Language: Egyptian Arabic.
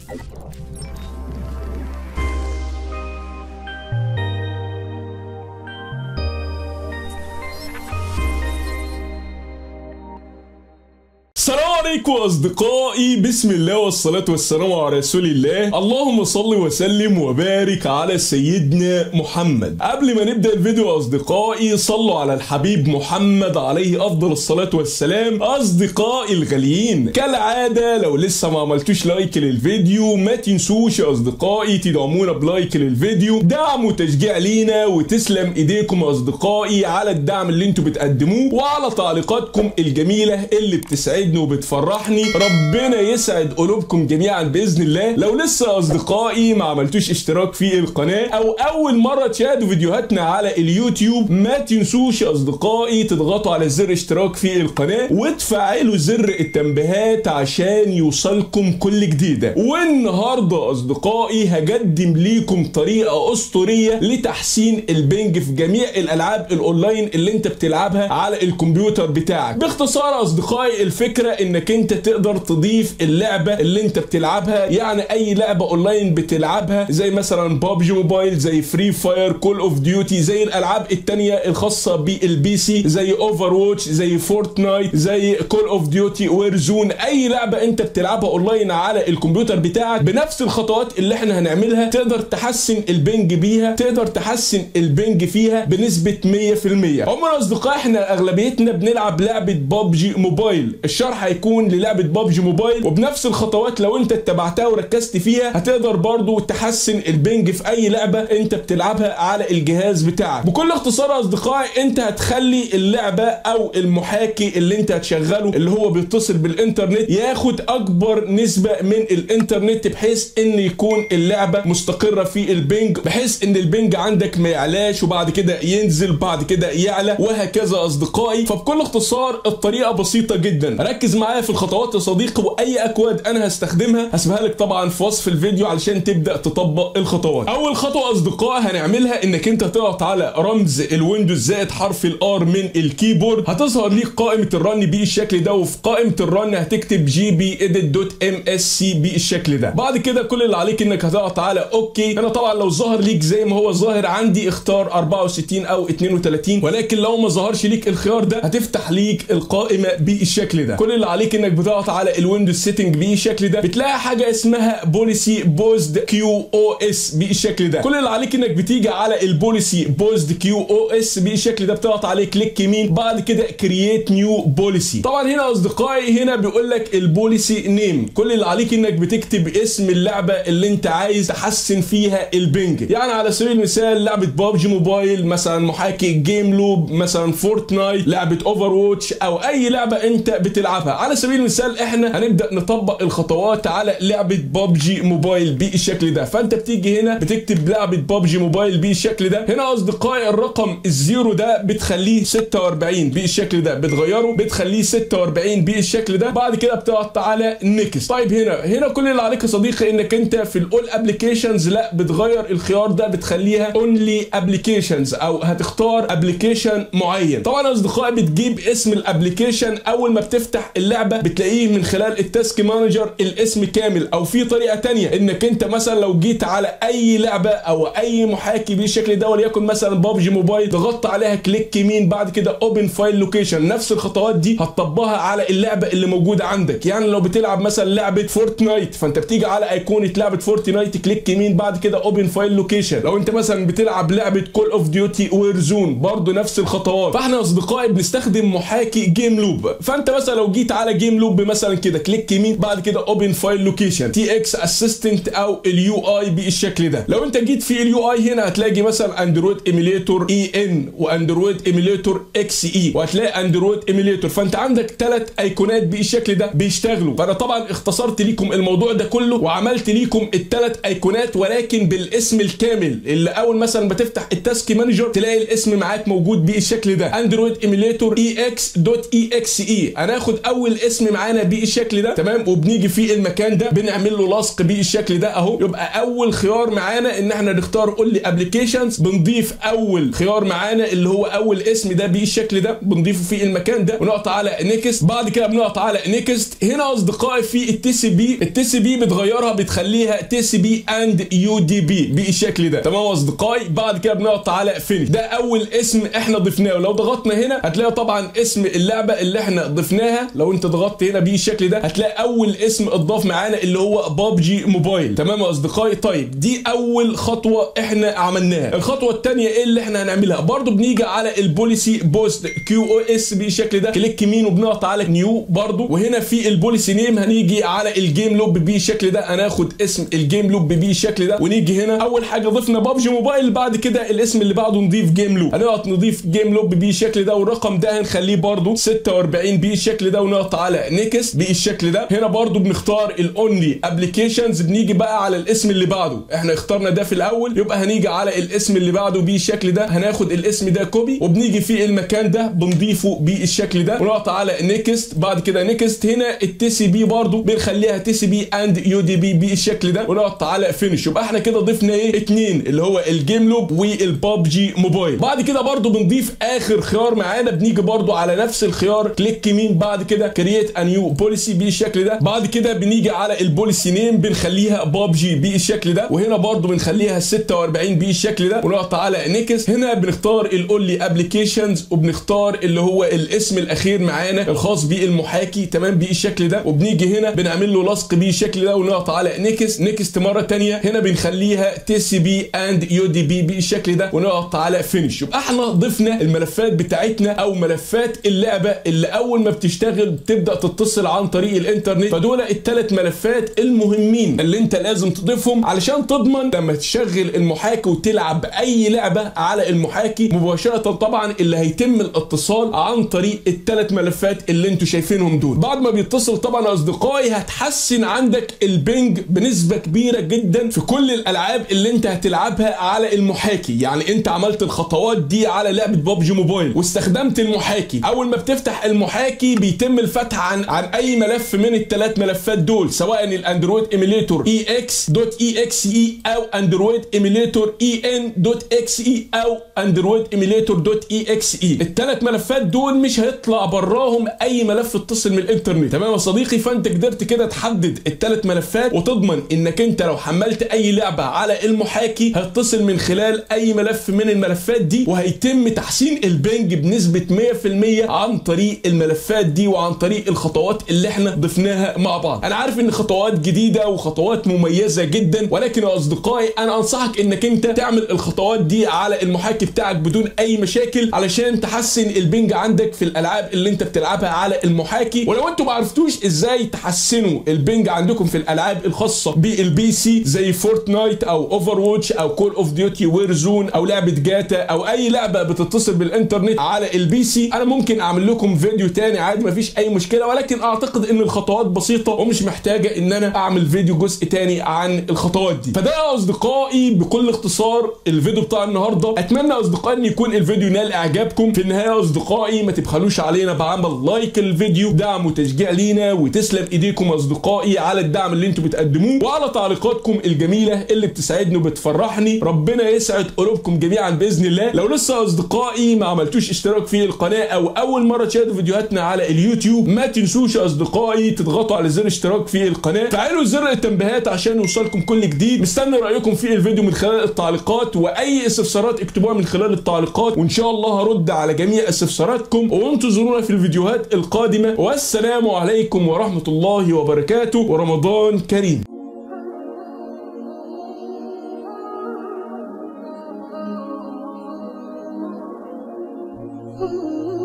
السلام عليكم اصدقائي بسم الله والصلاه والسلام على رسول الله اللهم صل وسلم وبارك على سيدنا محمد قبل ما نبدا الفيديو اصدقائي صلوا على الحبيب محمد عليه افضل الصلاه والسلام اصدقائي الغاليين كالعاده لو لسه ما عملتوش لايك للفيديو ما تنسوش يا اصدقائي تدعمونا بلايك للفيديو دعم وتشجيع لينا وتسلم ايديكم يا اصدقائي على الدعم اللي انتوا بتقدموه وعلى تعليقاتكم الجميله اللي بتسعدني وبتفرحني ربنا يسعد قلوبكم جميعا باذن الله لو لسه يا اصدقائي ما عملتوش اشتراك في القناه او اول مره تشاهدوا فيديوهاتنا على اليوتيوب ما تنسوش يا اصدقائي تضغطوا على زر اشتراك في القناه وتفعلوا زر التنبيهات عشان يوصلكم كل جديده والنهارده يا اصدقائي هقدم ليكم طريقه اسطوريه لتحسين البنج في جميع الالعاب الاونلاين اللي انت بتلعبها على الكمبيوتر بتاعك باختصار يا اصدقائي الفكره انك انت تقدر تضيف اللعبه اللي انت بتلعبها يعني اي لعبه اونلاين بتلعبها زي مثلا بابجي موبايل زي فري فاير كول اوف ديوتي زي الالعاب التانية الخاصه بالبي سي زي اوفر واتش زي فورتنايت زي كول اوف ديوتي وير زون اي لعبه انت بتلعبها اونلاين على الكمبيوتر بتاعك بنفس الخطوات اللي احنا هنعملها تقدر تحسن البنج بيها تقدر تحسن البنج فيها بنسبه 100% عموما اصدقائي احنا اغلبيتنا بنلعب لعبه بابجي موبايل الشرح هيكون للعبه بابجي موبايل وبنفس الخطوات لو انت اتبعتها وركزت فيها هتقدر برضو تحسن البنج في اي لعبه انت بتلعبها على الجهاز بتاعك بكل اختصار يا اصدقائي انت هتخلي اللعبه او المحاكي اللي انت هتشغله اللي هو بيتصل بالانترنت ياخد اكبر نسبه من الانترنت بحيث ان يكون اللعبه مستقره في البنج بحيث ان البنج عندك ما يعلاش وبعد كده ينزل بعد كده يعلى وهكذا يا اصدقائي فبكل اختصار الطريقه بسيطه جدا ركز معايا في الخطوات يا صديقي واي اكواد انا هستخدمها هسيبها لك طبعا في وصف الفيديو علشان تبدا تطبق الخطوات اول خطوه اصدقائي هنعملها انك انت تضغط على رمز الويندوز زائد حرف الار من الكيبورد هتظهر ليك قائمه الرن بالشكل ده وفي قائمه الرن هتكتب جي بي اديت دوت ام اس سي بالشكل ده بعد كده كل اللي عليك انك هتضغط على اوكي انا طبعا لو ظهر ليك زي ما هو ظاهر عندي اختار 64 او 32 ولكن لو ما ظهرش ليك الخيار ده هتفتح ليك القائمه بالشكل ده كل اللي عليك انك بتضغط على الويندوز سيتنج بالشكل ده بتلاقي حاجه اسمها بوليسي بوزد كيو او اس بالشكل ده كل اللي عليك انك بتيجي على البوليسي بوزد كيو او اس بالشكل ده بتضغط عليه كليك يمين بعد كده كرييت نيو بوليسي طبعا هنا اصدقائي هنا بيقول لك البوليسي نيم كل اللي عليك انك بتكتب اسم اللعبه اللي انت عايز تحسن فيها البنج يعني على سبيل المثال لعبه بابجي موبايل مثلا محاكي جيم لوب مثلا فورتنايت لعبه اوفر واتش او اي لعبه انت بتلعبها على سبيل المثال احنا هنبدا نطبق الخطوات على لعبه بابجي موبايل بالشكل ده فانت بتيجي هنا بتكتب لعبه بابجي موبايل بالشكل ده هنا اصدقائي الرقم الزيرو ده بتخليه 46 بالشكل ده بتغيره بتخليه 46 بالشكل ده بعد كده بتضغط على نيكست طيب هنا هنا كل اللي عليك يا صديقي انك انت في الاول ابلكيشنز لا بتغير الخيار ده بتخليها اونلي ابلكيشنز او هتختار ابلكيشن معين طبعا يا اصدقائي بتجيب اسم الابلكيشن اول ما بتفتح اللعبه بتلاقيه من خلال التاسك مانجر الاسم كامل او في طريقه تانية انك انت مثلا لو جيت على اي لعبه او اي محاكي بالشكل ده وليكن مثلا بابجي موبايل ضغطت عليها كليك يمين بعد كده اوبن فايل لوكيشن نفس الخطوات دي هتطبقها على اللعبه اللي موجوده عندك يعني لو بتلعب مثلا لعبه فورتنايت فانت بتيجي على ايقونه لعبه فورتنايت كليك يمين بعد كده اوبن فايل لوكيشن لو انت مثلا بتلعب لعبه كول اوف ديوتي وير زون برضه نفس الخطوات فاحنا اصدقائي بنستخدم محاكي جيم لوب فانت مثلا لو جيت على جيم لوب مثلا كده كليك يمين بعد كده اوبن فايل لوكيشن تي اكس اسيستنت او اليو اي بالشكل ده لو انت جيت في اليو اي هنا هتلاقي مثلا اندرويد ايميليتور اي ان واندرويد ايميليتور اكس اي وهتلاقي اندرويد ايميليتور فانت عندك ثلاث ايقونات بالشكل ده بيشتغلوا فانا طبعا اختصرت ليكم الموضوع ده كله وعملت ليكم الثلاث ايقونات ولكن بالاسم الكامل اللي اول مثلا بتفتح التاسك مانجر تلاقي الاسم معاك موجود بالشكل ده اندرويد ايميليتور اي اكس دوت اي اكس اي هناخد اول اسم معانا بالشكل ده تمام وبنيجي في المكان ده بنعمل له لصق بالشكل ده اهو يبقى اول خيار معانا ان احنا نختار قول لي ابلكيشنز بنضيف اول خيار معانا اللي هو اول اسم ده بالشكل ده بنضيفه في المكان ده ونقطع على نيكست بعد كده بنقطع على نيكست هنا اصدقائي في التي سي بي التي سي بي بتغيرها بتخليها تي سي بي اند يو دي بي بالشكل ده تمام اصدقائي بعد كده بنقطع على فينيش ده اول اسم احنا ضفناه لو ضغطنا هنا هتلاقي طبعا اسم اللعبه اللي احنا ضفناها لو انت ضغطت هنا بالشكل ده هتلاقي اول اسم اتضاف معانا اللي هو بابجي موبايل تمام يا اصدقائي طيب دي اول خطوه احنا عملناها الخطوه الثانيه ايه اللي احنا هنعملها برضو بنيجي على البوليسي بوست كيو او اس بالشكل ده كليك يمين وبنقطع على نيو برضو وهنا في البوليسي نيم هنيجي على الجيم لوب بالشكل ده هناخد اسم الجيم لوب بالشكل ده ونيجي هنا اول حاجه ضفنا بابجي موبايل بعد كده الاسم اللي بعده نضيف جيم لوب هنقعد نضيف جيم لوب بالشكل ده والرقم ده هنخليه برضو 46 بالشكل ده ونقطع على نيكست بالشكل ده هنا برضو بنختار الاونلي ابلكيشنز بنيجي بقى على الاسم اللي بعده احنا اخترنا ده في الاول يبقى هنيجي على الاسم اللي بعده بالشكل ده هناخد الاسم ده كوبي وبنيجي في المكان ده بنضيفه بالشكل ده ونقطع على نيكست بعد كده نيكست هنا التي سي بي برضو بنخليها تي سي بي اند يو دي بي بالشكل ده ونقطع على فينش يبقى احنا كده ضفنا ايه اتنين اللي هو الجيم لوب والبابجي موبايل بعد كده برضو بنضيف اخر خيار معانا بنيجي برضو على نفس الخيار كليك يمين بعد كده كرييت ا نيو بوليسي بالشكل ده بعد كده بنيجي على البوليسي نيم بنخليها بابجي بالشكل ده وهنا برضو بنخليها 46 بالشكل ده ونقطع على نيكست هنا بنختار الاونلي ابلكيشنز وبنختار اللي هو الاسم الاخير معانا الخاص بالمحاكي تمام بالشكل ده وبنيجي هنا بنعمل له لصق بالشكل ده ونقطع على نيكست نيكست مره ثانيه هنا بنخليها تي سي بي اند يو دي بي بالشكل ده ونقطع على فينش يبقى احنا ضفنا الملفات بتاعتنا او ملفات اللعبه اللي اول ما بتشتغل بتبدا تتصل عن طريق الانترنت فدول الثلاث ملفات المهمين اللي انت لازم تضيفهم علشان تضمن لما تشغل المحاكي وتلعب اي لعبه على المحاكي مباشره طبعا اللي هيتم الاتصال عن طريق الثلاث ملفات اللي انتوا شايفينهم دول بعد ما بيتصل طبعا يا اصدقائي هتحسن عندك البنج بنسبه كبيره جدا في كل الالعاب اللي انت هتلعبها على المحاكي يعني انت عملت الخطوات دي على لعبه ببجي موبايل واستخدمت المحاكي اول ما بتفتح المحاكي بيتم الفتح عن عن اي ملف من الثلاث ملفات دول سواء الاندرويد ايميليتور اي اكس دوت اي اكس اي او اندرويد ايميليتور اي ان دوت اكس اي او اندرويد ايميليتور دوت اي اكس اي الثلاث ملفات دول مش هيطلع براهم اي ملف اتصل من الانترنت تمام يا صديقي فانت قدرت كده تحدد الثلاث ملفات وتضمن انك انت لو حملت اي لعبه على المحاكي هتصل من خلال اي ملف من الملفات دي وهيتم تحسين البنج بنسبه 100% عن طريق الملفات دي وعن طريق الخطوات اللي احنا ضفناها مع بعض انا عارف ان خطوات جديده وخطوات مميزه جدا ولكن يا اصدقائي انا انصحك انك انت تعمل الخطوات دي على المحاكي بتاعك بدون اي مشاكل علشان تحسن البنج عندك في الالعاب اللي انت بتلعبها على المحاكي ولو انتوا ما عرفتوش ازاي تحسنوا البنج عندكم في الالعاب الخاصه بالبي سي زي فورتنايت او اوفر واتش او كول اوف ديوتي وير زون او لعبه جاتا او اي لعبه بتتصل بالانترنت على البي سي انا ممكن اعمل لكم فيديو تاني عادي مفيش اي مشكله ولكن اعتقد ان الخطوات بسيطه ومش محتاجه ان انا اعمل فيديو جزء تاني عن الخطوات دي فده يا اصدقائي بكل اختصار الفيديو بتاع النهارده اتمنى يا اصدقائي ان يكون الفيديو نال اعجابكم في النهايه يا اصدقائي ما تبخلوش علينا بعمل لايك الفيديو دعم وتشجيع لينا وتسلم ايديكم يا اصدقائي على الدعم اللي انتم بتقدموه وعلى تعليقاتكم الجميله اللي بتسعدني وبتفرحني ربنا يسعد قلوبكم جميعا باذن الله لو لسه يا اصدقائي ما عملتوش اشتراك في القناه او اول مره تشاهدوا فيديوهاتنا على اليوتيوب ما تنسوش يا اصدقائي تضغطوا على زر اشتراك في القناه فعلوا زر التنبيهات عشان يوصلكم كل جديد مستني رايكم في الفيديو من خلال التعليقات واي استفسارات اكتبوها من خلال التعليقات وان شاء الله هرد على جميع استفساراتكم وانتظرونا في الفيديوهات القادمه والسلام عليكم ورحمه الله وبركاته ورمضان كريم Ooh.